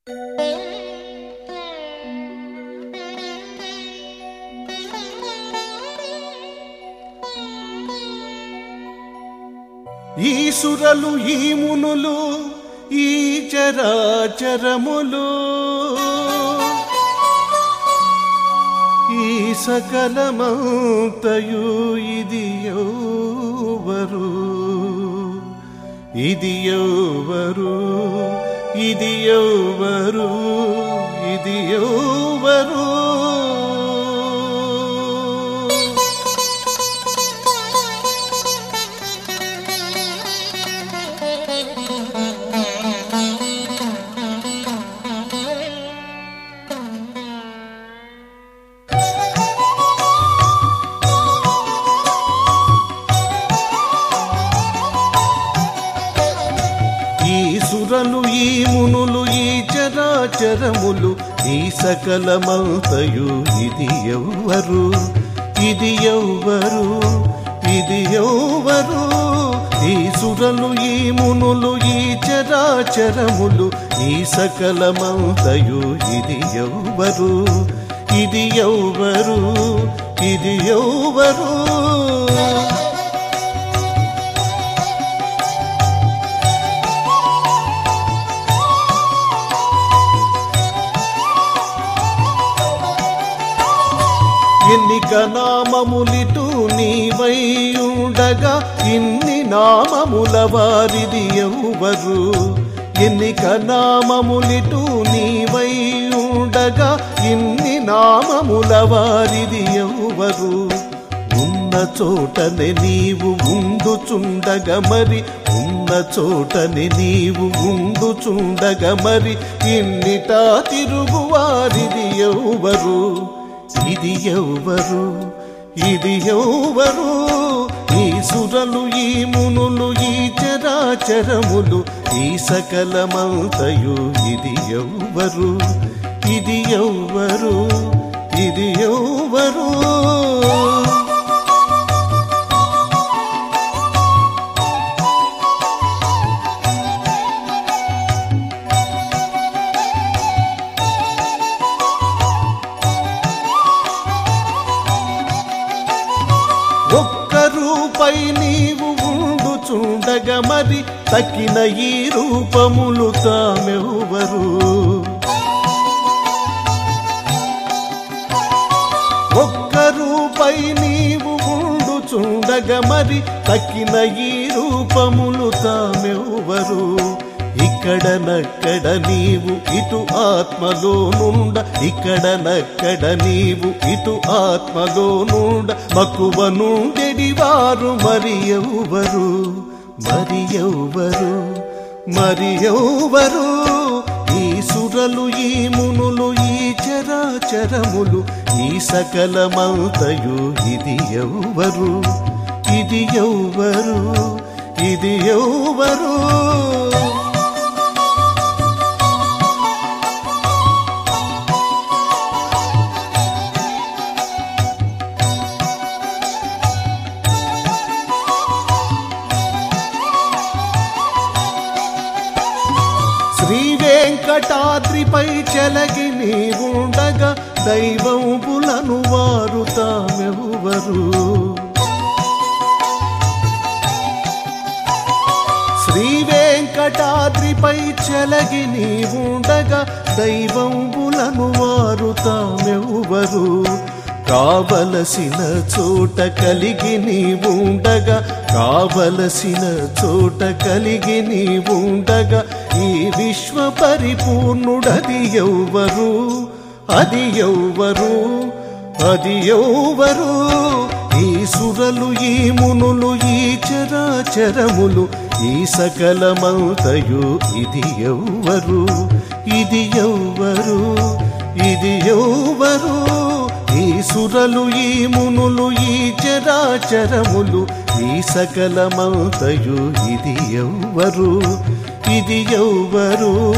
ఈ సురలు ఈ మునులు ఈ చరాచరములు ఈ సకలమంతయు ఇది ఎవరు ఇది ఎవరు ఇది ఎవరు ఇది ఎవరు ఈ సురలు ఈ మునులు ఈ చరాచరములు ఈ సకలమంతయు ఇది ఎవ్వరు ఇది ఎవ్వరు ఇది ఎవ్వరు ఈ సురలు ఈ మునులు ఈ చరాచరములు ఈ సకలమంతయు ఇది ఎవ్వరు ఇది ఎవ్వరు ఇది ఎవ్వరు ఎన్నిక నామములిటు నీవై ఉండగా ఇన్ని నామముల వారిది ఎవ్వరు ఎన్నిక నామములిటు నీవై ఉండగా ఇన్ని నామముల వారిది ఎవ్వరు ఉన్న చోటనే నీవు ఉండుచుండగా మరి ఉన్న చోటనే నీవు ఉండుచుండగా మరి ఇన్నిటా తిరుగువారిది ఎవ్వరు ఇది ఎవ్వరు ఇది ఎవ్వరు ఈ సురలు ఈ మునులు ఈ చరాచరములు ఈ సకలమంతయు ఇది ఎవ్వరు ఇది ఎవ్వరు ఇది ఎవ్వరు ఒక్క రూపై నీవు ఉండుచుండగా మరి తక్కిన ఈ రూపములు తామెవ్వరు ఒక్క రూపై నీవు ఉండుచుండగా మరి తక్కిన ఈ రూపములు తామెవ్వరు ఇక్కడ నక్కడ నీవు ఇటు ఆత్మలో నుండ ఇక్కడ నక్కడ నీవు ఇటు ఆత్మలో నుండ మక్కువ నుండెడి వారు మరి ఎవ్వరు మరి ఎవ్వరు మరి ఎవ్వరు ఈ సురలు ఈ మునులు ఈ చరాచరములు ఈ సకలమంతయు ఇది ఎవ్వరు ఇది ఎవ్వరు ఇది ఎవ్వరు శ్రీ వెంకటాద్రిపై చెలగి నీవుండగా దైవంబులను వారు తామెవ్వరు శ్రీ వెంకటాద్రిపై చెలగి నీవుండగా దైవంబులను వారు తామెవ్వరు కావలసిన చోట కలిగి నీవుండగా కావలసిన చోట కలిగి నీవుండగా ఈ విశ్వ పరిపూర్ణుడది ఎవ్వరు అది ఎవ్వరు అది ఎవ్వరు ఈ సురలు ఈ మునులు ఈ చరాచరములు ఈ సకలమంతయు ఇది ఎవ్వరు ఇది ఎవ్వరు ఇది ఎవ్వరు ఈ సురలు ఈ మునులు ఈ చరాచరములు ఈ సకలమంతయు ఇది ఎవ్వరు ఇది ఎవ్వరు